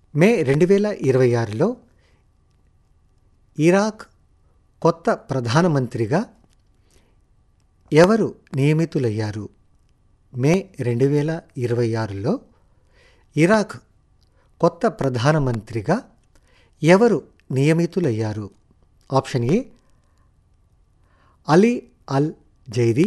మే రెండు వేల ఇరవై ఆరులో ఇరాక్ కొత్త ప్రధానమంత్రిగా ఎవరు నియమితులయ్యారు మే రెండు వేల ఇరవై ఆరులో ఇరాక్ కొత్త ప్రధానమంత్రిగా ఎవరు నియమితులయ్యారు option A Ali al Zaidi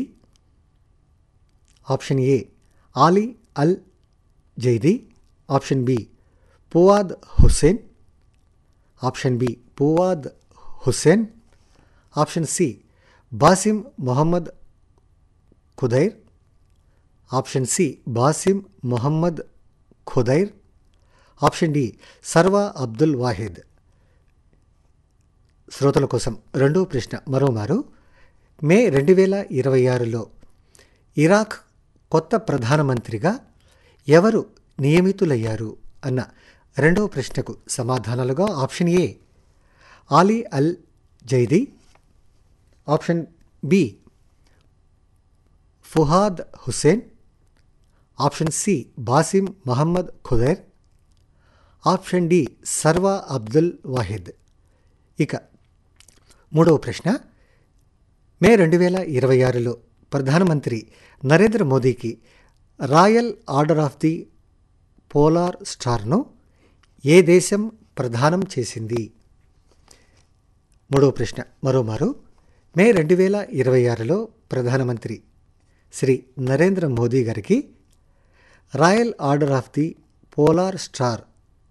option A Ali al Zaidi option B Fuad Hussein option B Fuad Hussein option C Basim Mohammed Khudair option C Basim Mohammed Khudair option D Sarwa Abdul Wahid శ్రోతల కోసం రెండో ప్రశ్న మరోమారు మే రెండు వేల ఇరవై ఆరులో Iraq కొత్త ప్రధానమంత్రిగా ఎవరు నియమితులయ్యారు అన్న రెండవ ప్రశ్నకు సమాధానాలుగా option A Ali al Zaidi option B Fuad Hussein option C Basim Mohammed Khudair option D Sarwa Abdul Wahid ఇక మూడవ ప్రశ్న మే రెండు వేల ఇరవై ఆరులో ప్రధానమంత్రి నరేంద్ర మోదీకి Royal Order of the Polar స్టార్ను ఏ దేశం ప్రదానం చేసింది మూడవ ప్రశ్న మరోమారు మే రెండు వేల ఇరవై ఆరులో ప్రధానమంత్రి శ్రీ నరేంద్ర మోదీ గారికి Royal Order of the Polar Star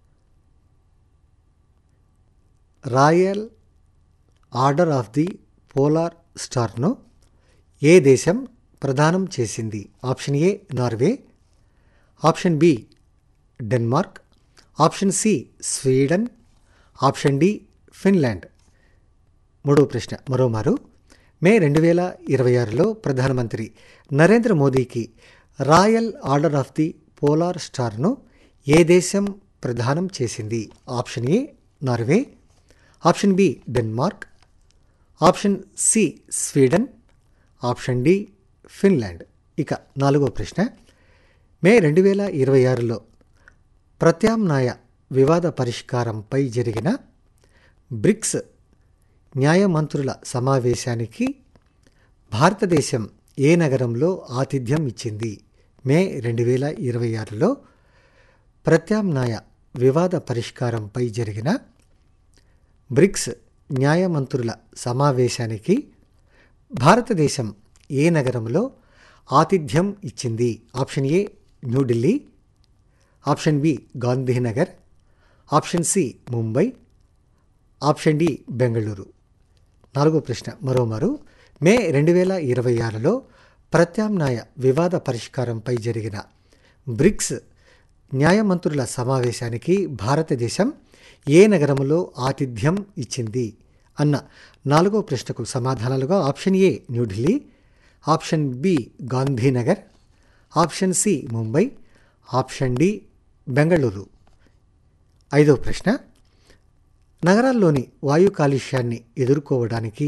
Royal Order of the Polar స్టార్ను ఏ దేశం ప్రదానం చేసింది option A Norway option B Denmark option C Sweden option D Finland మూడవ ప్రశ్న మరోమారు మే రెండు వేల ఇరవై ఆరులో ప్రధానమంత్రి నరేంద్ర మోదీకి Royal Order of the Polar స్టార్ను ఏ దేశం ప్రదానం చేసింది option A Norway option B Denmark option C Sweden option D Finland ఇక నాలుగో ప్రశ్న మే రెండు వేల ఇరవై ఆరులో ప్రత్యామ్నాయ వివాద పరిష్కారంపై జరిగిన బ్రిక్స్ న్యాయమంత్రుల సమావేశానికి భారతదేశం ఏ నగరంలో ఆతిథ్యం ఇచ్చింది మే రెండు వేల ఇరవై ఆరులో ప్రత్యామ్నాయ వివాద పరిష్కారంపై జరిగిన బ్రిక్స్ న్యాయమంత్రుల సమావేశానికి భారతదేశం ఏ నగరంలో ఆతిథ్యం ఇచ్చింది option A New Delhi option B Gandhinagar option C Mumbai option D Bengaluru నాలుగో ప్రశ్న మరోమారు మే రెండు వేల ఇరవై ఆరులో ప్రత్యామ్నాయ వివాద పరిష్కారంపై జరిగిన బ్రిక్స్ న్యాయమంత్రుల సమావేశానికి భారతదేశం ఏ నగరంలో ఆతిథ్యం ఇచ్చింది అన్న నాలుగో ప్రశ్నకు సమాధానాలుగా option A New Delhi option B Gandhinagar option C Mumbai option D Bengaluru ఐదవ ప్రశ్న నగరాల్లోని వాయు కాలుష్యాన్ని ఎదుర్కోవడానికి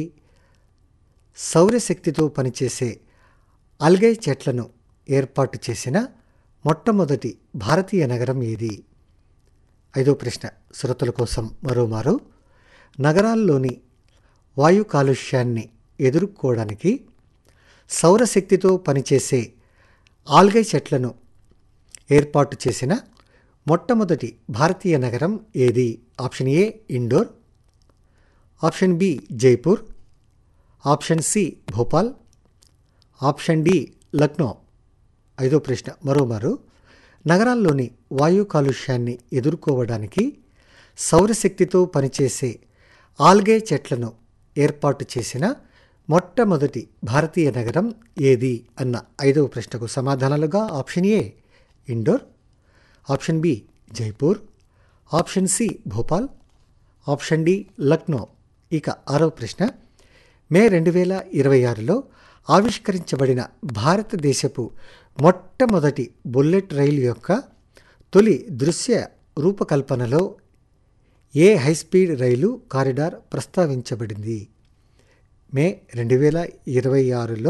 సౌరశక్తితో పనిచేసే అల్గై చెట్లను ఏర్పాటు చేసిన మొట్టమొదటి భారతీయ నగరం ఏది ఐదో ప్రశ్న శ్రోతల కోసం మరోమారు నగరాల్లోని వాయు కాలుష్యాన్ని ఎదుర్కోవడానికి సౌరశక్తితో పనిచేసే ఆల్గై చెట్లను ఏర్పాటు చేసిన మొట్టమొదటి భారతీయ నగరం ఏది option A Indore option B Jaipur option C Bhopal option D Lucknow ఐదో ప్రశ్న మరోమారు నగరాల్లోని వాయు కాలుష్యాన్ని ఎదుర్కోవడానికి సౌరశక్తితో పనిచేసే ఆల్గే చెట్లను ఏర్పాటు చేసిన మొట్టమొదటి భారతీయ నగరం ఏది అన్న ఐదవ ప్రశ్నకు సమాధానాలుగా option A Indore option B Jaipur option C Bhopal option D Lucknow ఇక ఆరవ ప్రశ్న మే రెండు వేల ఇరవై ఆరులో ఆవిష్కరించబడిన భారతదేశపు మొట్టమొదటి బుల్లెట్ రైలు యొక్క తొలి దృశ్య రూపకల్పనలో ఏ హైస్పీడ్ రైలు కారిడార్ ప్రస్తావించబడింది మే రెండు వేల ఇరవై ఆరులో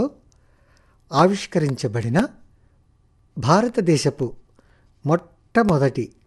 ఆవిష్కరించబడిన భారతదేశపు మొట్టమొదటి